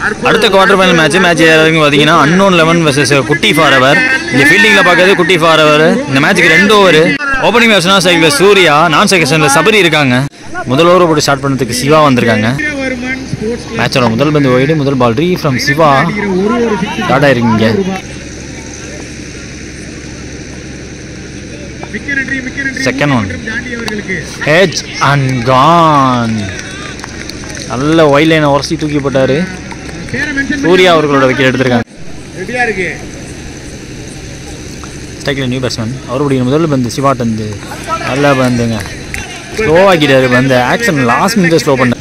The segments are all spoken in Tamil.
அடுத்த குவார்டர் ஃபைனல் மேட்ச் மேட்ச் யாருங்க பார்த்தீங்கன்னா unknown eleven versus Kutty forever இங்கே ஃபீல்டிங்கில் பார்க்கறது குட்டி ஃபாரவர் இந்த மேட்ச்சுக்கு ரெண்டு ஓவர் ஓப்பனிங் பேட்ஸ்னா சைடில் சூர்யா நான் செகஷனில் சபரி இருக்காங்க முதல் ஓவர் போட்டு ஸ்டார்ட் பண்ணதுக்கு சிவா வந்திருக்காங்க வீரவர்மன் ஸ்போர்ட்ஸ் கிளப் மேட்சோட முதல் பந்து ஒய்டு முதல் பால் ரீ ஃப்ரம் சிவா அடிக்கிற ஒரு ஒரு சிக்ஸ் டாடா இருக்கீங்க மிக்க நன்றி மிக்க நன்றி Second one. மற்றும் ஜாண்டி அவர்களுக்கு ஹெச் அண்ட் கான் நல்ல ஒய் லைனை உரசி தூக்கி போட்டாரு பேரை மென்ஷன் சூர்யா அவர்களோட விக்கெட் எடுத்திருக்காங்க ரெடியா இருக்கு ஸ்ட்ரைக்கில் நியூ பேட்ஸ்மேன் அவருடைய முதல் பந்து சிவா தந்து நல்லா பந்துங்க ஸ்லோ ஆக்கிட்டாரு பந்து ஆக்ஷன் லாஸ்ட் மினிட் ஸ்லோ பண்ண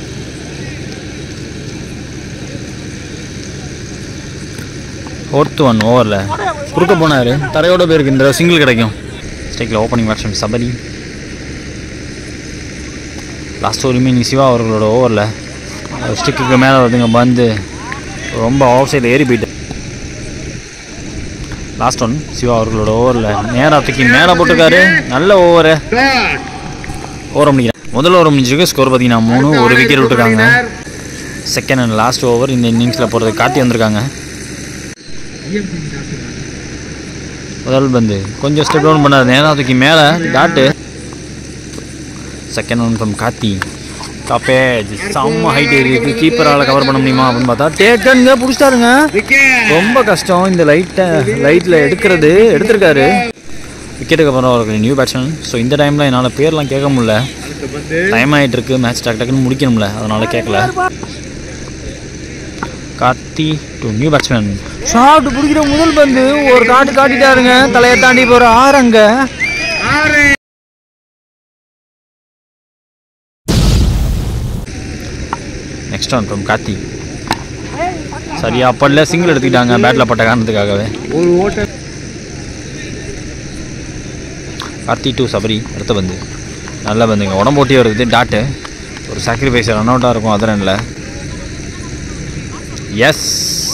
ஃபோர்த் ஒன் ஓவரில் குறுக்க போனார் தரையோட பேருக்கு இந்த சிங்கிள் கிடைக்கும் ஸ்ட்ரைக்கில் ஓப்பனிங் பேட்ஸ்மேன் சபரி லாஸ்ட் ஒரு மீனிங் சிவா அவர்களோட ஓவரில் ஸ்டிக்கு மேலே வருதுங்க பந்து ரொம்ப ஆஃப் சைடில் ஏறி போயிட்டு லாஸ்ட் ஒன் சிவா அவர்களோட ஓவரில் நேராக தூக்கி மேலே போட்டிருக்காரு நல்ல ஓவரு டாட் ஓவர் முடிக்கிறேன் முதல் ஓவர் முடிஞ்சிருக்கு ஸ்கோர் பார்த்தீங்கன்னா மூணு ஒரு விக்கெட் விட்டுருக்காங்க செகண்ட் அண்ட் லாஸ்ட் ஓவர் இந்த இன்னிங்ஸில் போகிறது காட்டி வந்திருக்காங்க முதல் பந்து கொஞ்சம் ஸ்டெப் டவுன் பண்ணார் நேராக தூக்கி மேலே dot second one from Karthi டாப்பேஜ் செம்ம ஹைட் இருக்கு கீப்பரால் கவர் பண்ண முடியுமா அப்படின்னு பார்த்தா டேக்கனுங்க பிடிச்சிட்டாருங்க விக்கெட் ரொம்ப கஷ்டம் இந்த லைட்டை லைட்டில் எடுக்கிறது எடுத்திருக்காரு விக்கெட்டுக்கு அப்புறம் அவருக்கு நியூ பேட்ஸ்மேன் ஸோ இந்த டைமில் என்னால் பேர்லாம் கேட்க முடியல அடுத்த பந்து டைம் ஆகிட்டு இருக்கு மேட்ச் டக்கு டக்குன்னு முடிக்கணும்ல அதனால கேட்கல Karthi to new batsman shot பிடிக்கிற முதல் பந்து ஒரு காட்டு காட்டிட்டாருங்க தலையை தாண்டி போகிற ஆறங்க ஆறு நெக்ஸ்ட் ஒன் ஃப்ரம் கார்த்தி சரியா அப்படல சிங்கிள் எடுத்துக்கிட்டாங்க பேட்டில் பட்ட காரணத்துக்காகவே ஒரு ஓட்டம் கார்த்தி டூ சபரி அடுத்த பந்து நல்ல பந்துங்க உடம்பு ஓட்டி வருது டாட்டு ஒரு சாக்ரிஃபைஸ் ரன் அவுட்டாக இருக்கும் அது ரனில் எஸ்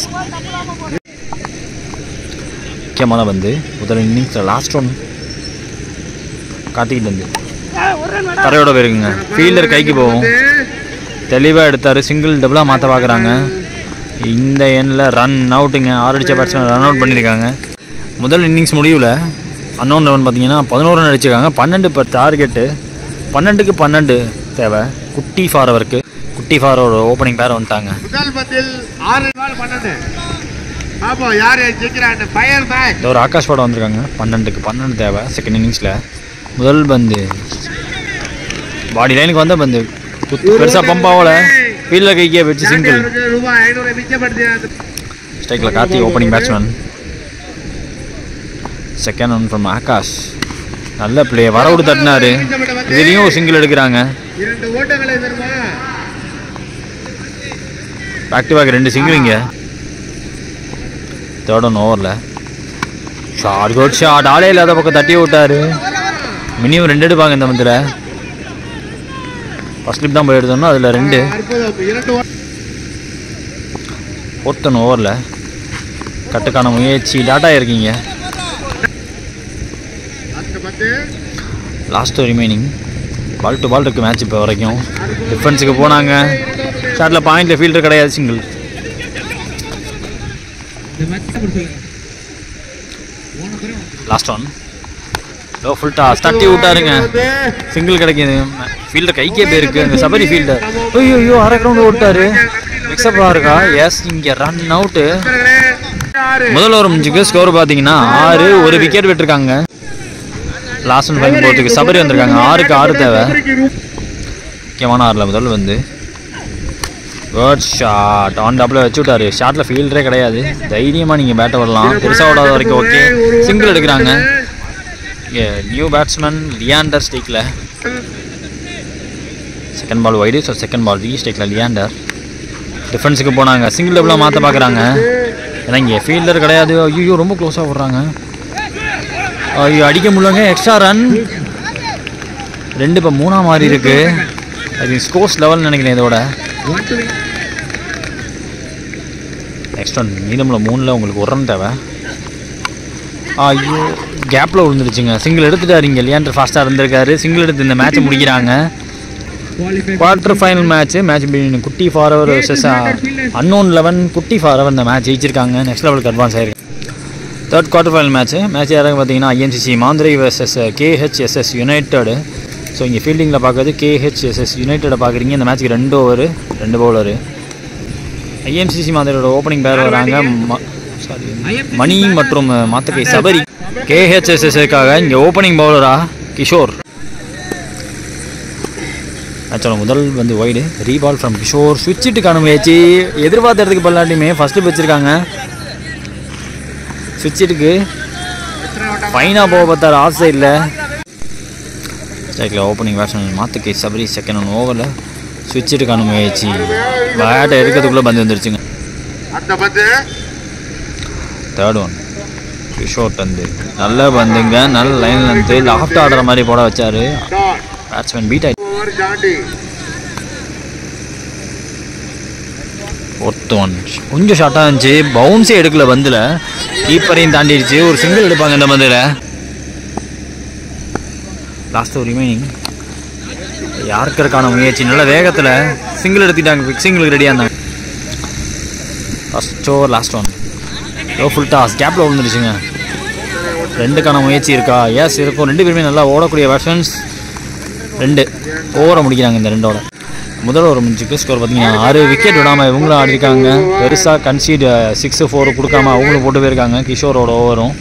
முக்கியமான பந்து முதல் இன்னிங்ஸில் லாஸ்ட் ஒன் கார்த்திக் பந்து தரையோட போயிருக்குங்க ஃபீல்டர் கைக்கு போகும் தெளிவாக எடுத்தார் சிங்கிள் டபுளாக மாற்ற பார்க்குறாங்க இந்த எண்ணில் ரன் அவுட்டுங்க ஆறு அடித்த பேட்ஸ்மேன் ரன் அவுட் பண்ணியிருக்காங்க முதல் இன்னிங்ஸ் முடிவில் அன்னோன் லெவன் பார்த்தீங்கன்னா பதினோரு ரன் அடிச்சிருக்காங்க பன்னெண்டு இப்போ டார்கெட்டு பன்னெண்டுக்கு பன்னெண்டு தேவை குட்டி ஃபாரவருக்கு குட்டி ஃபாரோட ஓப்பனிங் பேர் வந்துட்டாங்க முதல் பந்தில் ஆறு பால் பன்னெண்டு பாப்போம் யாரு ஜெயிக்கிறான்னு ஃபயர் மேட்ச் இந்த ஒரு ஆகாஷ் படம் வந்திருக்காங்க பன்னெண்டுக்கு பன்னெண்டு தேவை செகண்ட் இன்னிங்ஸில் முதல் பந்து பாடி லைனுக்கு வந்த பந்து குத்து பெருசாக பம்ப் ஆகல ஃபீல்டில் கைக்கே வச்சு சிங்கிள் அவருக்கு ரூபாய் ஐநூறு மிச்சப்படுத்தி ஸ்ட்ரைக்கில் Karthi opening batsman second one from Akash நல்ல பிளே வர விட்டு தட்டினாரு இதுலேயும் ஒரு சிங்கிள் எடுக்கிறாங்க இரண்டு ஓட்டங்களை தருமா பேக் டு பேக் ரெண்டு சிங்கிள் இங்கே தேர்ட் ஒன் ஓவரில் ஷார்ட் கோட் ஷாட் ஆளே இல்லாத பக்கம் தட்டி விட்டாரு மினிமம் ரெண்டு எடுப்பாங்க இந்த மந்தில் ஃபர்ஸ்ட் ஸ்லிப் தான் போய் எடுத்தோம்னா அதில் ரெண்டு அற்புதம் இரண்டு ஓ- ஃபோர்த் ஒன் ஓவரில் கட்டுக்கான முயற்சி டாட்டா இருக்கீங்க அடுத்த பந்து last remaining ball to ball இருக்குது மேட்ச் இப்போ வரைக்கும் டிஃபென்ஸுக்கு போனாங்க ஷாட்டில் பாயிண்டில் ஃபீல்டர் கிடையாது single last one low full toss தட்டி விட்டாருங்க சிங்கிள் கிடைக்குது ஃபீல்டர் கைக்கே போயிருக்கு அந்த சபரி ஃபீல்டர் ஐயோ ஐயோ அரை கிரவுண்ட் ஓட்டாரு மிக்சப்பாக இருக்கா எஸ் இங்கே ரன் அவுட்டு வீரர்களே, ஆறு முதல் ஒரு முடிஞ்சுக்கு ஸ்கோர் பார்த்தீங்கன்னா ஆறு ஒரு விக்கெட் விட்டுருக்காங்க லாஸ்ட் ஒன் ஃபைவ் போகிறதுக்கு சபரி வந்திருக்காங்க ஆறுக்கு ஆறு தேவை முக்கியமான ஆறில் முதல் வந்து குட் ஷாட் ஆன் டாப்பில் வச்சு விட்டாரு ஷாட்டில் ஃபீல்டரே கிடையாது தைரியமாக நீங்கள் பேட்டை விடலாம் பெருசாக விடாத வரைக்கும் ஓகே சிங்கிள் எடுக்கிறாங்க நியூ பேட்ஸ்மேன் லியாண்டர் ஸ்டேக்கில் second ball wide so second ball re ஸ்டேக்கில் லியாண்டர் டிஃபென்ஸுக்கு போனாங்க சிங்கிள் டபுளாக மாற்ற பார்க்குறாங்க ஏன்னா இங்கே ஃபீல்டர் கிடையாது ஐயோ ரொம்ப க்ளோஸாக விட்றாங்க ஐயோ அடிக்க முடியலங்க எக்ஸ்ட்ரா ரன் ரெண்டு இப்போ மூணாக மாறி இருக்கு அது ஸ்கோர்ஸ் லெவல் நினைக்கிறேன் இதோட நெக்ஸ்ட் ஒன் மீதமில் மூணில் உங்களுக்கு ஒரு ரன் தேவை ஐயோ கேப்பில் விழுந்துருச்சுங்க சிங்கிள் எடுத்துட்டாரு இங்கே லியாண்டர் ஃபாஸ்ட்டாக இருந்திருக்காரு சிங்கிள் எடுத்து இந்த மேட்ச்சை முடிக்கிறாங்க quarter final match match Kutty forever versus unknown eleven Kutty forever இந்த மேட்ச் ஜெயிச்சிருக்காங்க நெக்ஸ்ட் லெவலுக்கு அட்வான்ஸ் ஆயிருக்கு third quarter final match match யாராவது பார்த்தீங்கன்னா INCC Manthirai versus KHSS united so இங்கே ஃபீல்டிங்கில் பார்க்குறது கேஹெச்எஸ்எஸ் யுனைடெடை பார்க்குறீங்க இந்த மேட்ச்சுக்கு ரெண்டு ஓவர் ரெண்டு பவுலரு ஐஎம்சிசி மாதிரியோட ஓப்பனிங் பேர் வராங்க ம- sorry, மணி மற்றும் மாத்தக்கை சபரி கேஹெச்எஸ்எஸ்க்காக இங்கே ஓப்பனிங் பவுலரா கிஷோர் ஆக்சுவலாக முதல் வந்து ஒய்டு ரீபால் ஃப்ரம் கிஷோர் சுவிட்சிட்டுக்கான முயற்சி எதிர்பார்த்த இடத்துக்கு பல்லாட்டியுமே ஃபஸ்ட்டு வச்சுருக்காங்க சுவிட்சிட்டுக்கு ஃபைனாக போக பார்த்தாரு ஆஃப் சைடில் ஸ்ட்ரைக்கில் ஓப்பனிங் பேட்ஸ்மேன் மாத்துக்கை சபரி செகண்ட் ஒன் ஓவரில் சுவிட்சிட்டுக்கான முயற்சி பேட்டை எடுக்கிறதுக்குள்ளே பந்து வந்துருச்சுங்க அந்த பந்து தேர்ட் ஒன் கிஷோர் வந்து நல்ல பந்துங்க நல்ல லைனில் இருந்து லாஃப்ட் ஆடுற மாதிரி போட வச்சாரு டாட் பேட்ஸ்மேன் பீட் ஆகி ஓவர் ஜாண்டி ஒர்த் ஒன் கொஞ்சம் ஷார்ட்டாக இருந்துச்சு பவுன்ஸே எடுக்கல பந்தில் கீப்பரையும் தாண்டிடுச்சு ஒரு சிங்கிள் எடுப்பாங்க இந்த பந்தில் லாஸ்ட் ஒரு ரிமைனிங் யாருக்கருக்கான முயற்சி நல்ல வேகத்தில் சிங்கிள் எடுத்துட்டாங்க ஃபிக்ஸிங்களுக்கு ரெடியாக இருந்தாங்க ஃபஸ்ட் ஓவர் லாஸ்ட் ஒன் ஓ ஃபுல் டாஸ் கேப்பில் விழுந்துருச்சுங்க ரெண்டுக்கான முயற்சி இருக்கா எஸ் இருக்கும் ரெண்டு பேருமே நல்லா ஓடக்கூடிய பேட்ஸ்மேன்ஸ் ரெண்டு ஓவரை முடிக்கிறாங்க இந்த ரெண்டோட முதல் ஒரு முடிஞ்சுக்கு ஸ்கோர் பார்த்தீங்கன்னா ஆறு விக்கெட் விடாமல் இவங்களும் ஆடிருக்காங்க பெருசாக கன்சீட் சிக்ஸ் ஃபோர் கொடுக்காம அவங்களும் போட்டு போயிருக்காங்க கிஷோரோட ஓவரும்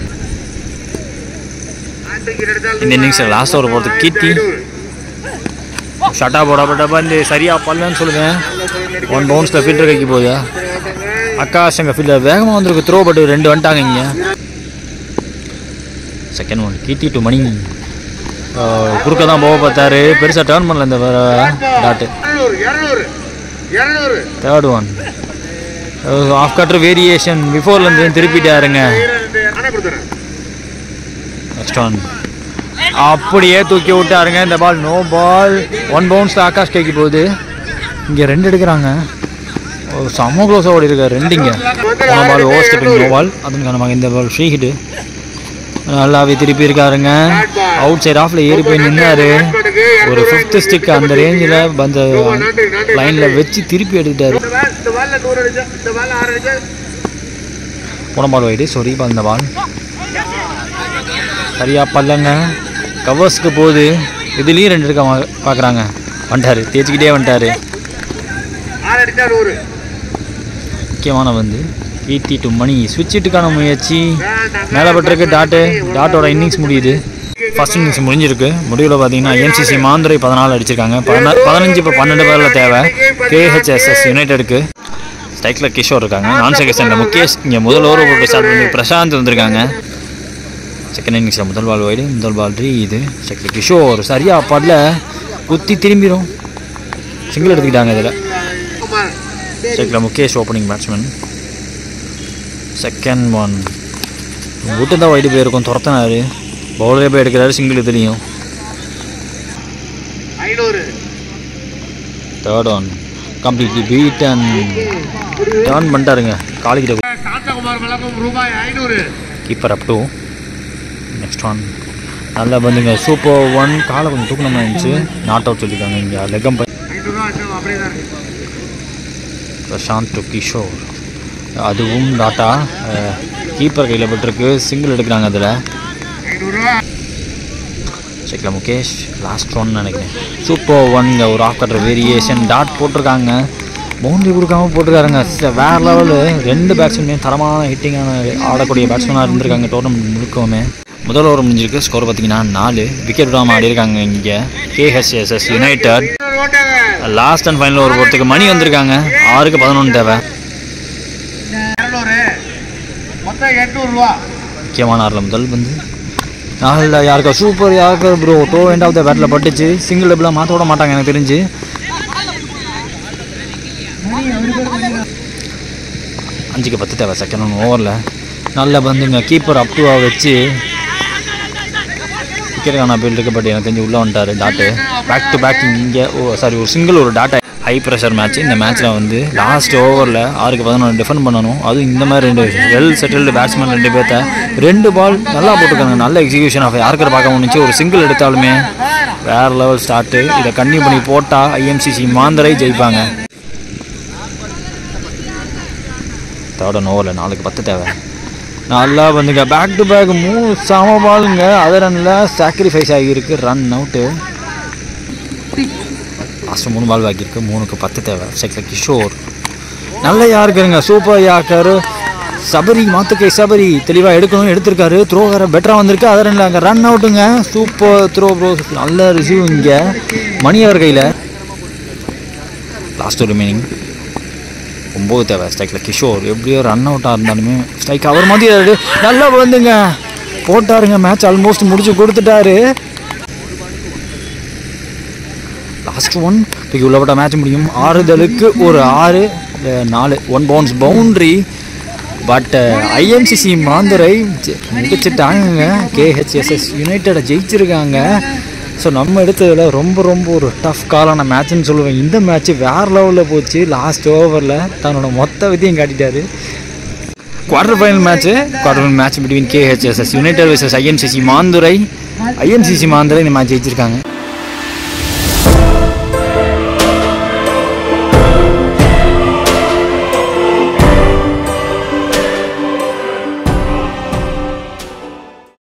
இந்த இன்னிங்ஸில் லாஸ்ட் ஓவர் போகிறது கீர்த்தி ஷட்டா போடப்பட்ட பந்து சரியா பல்லன்னு சொல்லுவேன் ஒன் பவுன்ஸில் ஃபீல்டர் கைக்கு போகுது ஆகாஷ் அங்கே ஃபீல்டர் வேகமாக வந்திருக்கு த்ரோ பட்டு ரெண்டு வந்துட்டாங்க இங்கே second one Keerthi to Mani குறுக்க தான் போக பார்த்தாரு பெருசாக டேர்ன் பண்ணல இந்த டாட்டு இருநூறு இருநூறு இருநூறு third one off cutter variation பிஃபோர்லேருந்து திருப்பிட்டாருங்க அண்ணா கொடுத்துறேன் நெக்ஸ்ட் ஒன் அப்படியே தூக்கி விட்டாருங்க இந்த ball no ball one bounce Akash கைக்கு போகுது இங்கே ரெண்டு எடுக்கிறாங்க ஒரு செம்ம க்ளோஸாக ஓடி இருக்காரு ரெண்டு இங்கே போன ball over stepping no ball அதுக்கான இந்த பால் ஃப்ரீ ஹிட்டு நல்லாவே திருப்பி இருக்காருங்க அவுட் சைட் ஆஃப்ல ஏறி போய் நின்னாரு ஒரு ஃபிஃப்த் ஸ்டிக் அந்த ரேஞ்சில் அந்த லைனில் வச்சு திருப்பி எடுத்துட்டாரு இந்த பால் இந்த பால்ல நூறு அடிச்சா இந்த பால் ஆறு அடிச்சா போன பால் வைடு சொரி பால் இந்த பால் சரியா பல்லங்க கவர்ஸ்க்கு போகுது இதுலேயும் ரெண்டு இருக்க பார்க்குறாங்க வந்துட்டாரு தேய்ச்சிக்கிட்டே வந்துட்டாரு ஆறு அடிச்சா நூறு முக்கியமான வந்து கீர்த்தி டு மணி சுவிட்சிட்டுக்கான முயற்சி வேண்டாம். மேலே பட்டிருக்கு டாட்டு டாட்டோட இன்னிங்ஸ் முடியுது ஃபர்ஸ்ட் இன்னிங்ஸ் முடிஞ்சிருக்கு முடிவில் பார்த்தீங்கன்னா எம்சிசி மாந்துரை பதினாலு அடிச்சிருக்காங்க பதினா பதினஞ்சு இப்போ பன்னெண்டு பேரில் தேவை கேஹெச்எஸ்எஸ் யுனைடெடுக்கு ஸ்ட்ரைக்கில் கிஷோர் இருக்காங்க நான் செகண்ட் முகேஷ் இங்கே முதல் ஓவர் போட்டு ஸ்டார்ட் பண்ணி பிரசாந்த் வந்திருக்காங்க செகண்ட் இன்னிங்ஸில் முதல் பால் வைடு முதல் பால் ரீ இது ஸ்ட்ரைக்கில் கிஷோர் சரியா படல குத்தி திரும்பிடும் சிங்கிள் எடுத்துக்கிட்டாங்க இதில் குமார் ஸ்ட்ரைக்கில் Mukesh opening batsman second one விட்டு தான் வைடு போயிருக்கும் துரத்தினாரு பவுலரே போய் எடுக்கிறாரு சிங்கிள் இதுலேயும் ஐநூறு third one completely beat and turn பண்ணிட்டாருங்க காலிக்கிட்ட சாந்தகுமார் வழங்கும் ரூபாய் ஐநூறு keeper up to next one நல்லா வந்துங்க சூப்பர் ஒன் காலை கொஞ்சம் தூக்கணமாக இருந்துச்சு நாட் அவுட் சொல்லியிருக்காங்க இங்கே லெக்கம் ஐநூறுரூவா அப்படியே தான் இருக்கு பிரசாந்த் டு கிஷோர் அதுவும் டாட்டா கீப்பர் கையில் பட்டிருக்கு சிங்கிள் எடுக்கிறாங்க அதில் ஐநூறுரூவா செக்கில் முகேஷ் லாஸ்ட் ஒன் நினைக்கிறேன் சூப்பர் ஒன்ங்க ஒரு ஆஃப் கட்டர் வேரியேஷன் டாட் போட்டிருக்காங்க பவுண்டரி கொடுக்காம போட்டிருக்காருங்க ச- வேற லெவலு ரெண்டு பேட்ஸ்மேனுமே தரமான ஹிட்டிங்கான ஆடக்கூடிய பேட்ஸ்மேனாக இருந்திருக்காங்க டோர்னமெண்ட் முழுக்கவுமே முதல் ஓவர் முடிஞ்சிருக்கு ஸ்கோர் பார்த்தீங்கன்னா நாலு விக்கெட் விடாமல் ஆடி இருக்காங்க இங்கே கேஹெச்எஸ்எஸ் யுனைடெட் ஐநூறு ஓட்டாங்க லாஸ்ட் அண்ட் ஃபைனல் ஓவர் போகிறதுக்கு மணி வந்திருக்காங்க ஆறுக்கு பதினொன்று தேவை இரநூறு மொத்தம் எட்நூறுரூவா முக்கியமான ஆறில் முதல் வந்து நாளில் யாருக்கா சூப்பர் யாருக்கா bro toe end of the பேட்டில் பட்டுச்சு சிங்கிள் டபுளாக மாற்ற விட மாட்டாங்க எனக்கு தெரிஞ்சு அஞ்சுக்கு பத்து தேவை செகண்ட் ஒன் ஓவரில் நல்ல பந்துங்க கீப்பர் அப் டூவாக வச்சு விக்கெட்டுக்கான அப்பீல் இருக்கு பட் எனக்கு தெரிஞ்சு உள்ளே வந்துட்டாரு டாட்டு பேக் டு பேக் இங்கே ஓ சாரி ஒரு சிங்கிள் ஒரு டாட்டா ஹை ப்ரெஷர் மேட்ச் இந்த மேட்ச்சில் வந்து லாஸ்ட் ஓவரில் ஆறுக்கு பதினொன்று டிஃபெண்ட் பண்ணணும் அதுவும் இந்த மாதிரி ரெண்டு வெல் செட்டில்டு பேட்ஸ்மேன் ரெண்டு பேர்த்த ரெண்டு பால் நல்லா போட்டுருக்காங்க நல்ல எக்ஸிகியூஷன் ஆஃப் யாருக்கிற பார்க்க முடிஞ்சு ஒரு சிங்கிள் எடுத்தாலுமே வேறு லெவல் ஸ்டார்ட்டு இதை கண்டினியூ பண்ணி போட்டால் ஐஎம்சிசி மாந்தரை ஜெயிப்பாங்க தேர்ட் ஓவரில் நாலுக்கு பத்து தேவை நல்லா வந்துங்க பேக் டு பேக் மூணு சம பாலுங்க அதர் ரனில் சாக்ரிஃபைஸ் ஆகியிருக்கு ரன் அவுட்டு லாஸ்ட் மூணு பால் பாக்கி இருக்கு மூணுக்கு பத்து தேவை செகண்ட் கிஷோர் நல்ல யாருக்குங்க சூப்பர் யாக்கர் சபரி மாத்துக்கை சபரி தெளிவாக எடுக்கணும் எடுத்திருக்காரு த்ரோ வேற பெட்டராக வந்திருக்கு அதர் ரனில் அங்கே ரன் அவுட்டுங்க சூப்பர் த்ரோ ப்ரோ நல்ல ரிசீவ் இங்கே மணி அவர் கையில் லாஸ்ட் ரிமைனிங் ஒம்பது தேவை ஸ்ட்ரைக்கில் கிஷோர் எப்படியோ ரன் அவுட்டாக இருந்தாலுமே ஸ்ட்ரைக் அவர் மாதிரி ஆடு. நல்லா வந்துங்க போட்டாருங்க மேட்ச் ஆல்மோஸ்ட் முடிச்சு கொடுத்துட்டாரு லாஸ்ட் ஒன் தூக்கி உள்ளப்பட்ட மேட்ச் முடியும் ஆறுதலுக்கு ஒரு ஆறு இல்ல நாலு one bounce boundary but IMCC Manthurai ஜெ- முடிச்சிட்டாங்க கேஹெச்எஸ்எஸ் யுனைடெடை ஜெயிச்சிருக்காங்க ஸோ நம்ம எடுத்ததில் ரொம்ப ரொம்ப ஒரு டஃப் காலான மேட்ச்னு சொல்லுவேன் இந்த மேட்ச் வேறு லெவலில் போச்சு லாஸ்ட் ஓவரில் தன்னோட மொத்த விதியும் காட்டிட்டாரு quarter final match quarter final match between KHSS united versus IMCC Manthurai IMCC Manthurai இந்த மேட்ச் ஜெயிச்சிருக்காங்க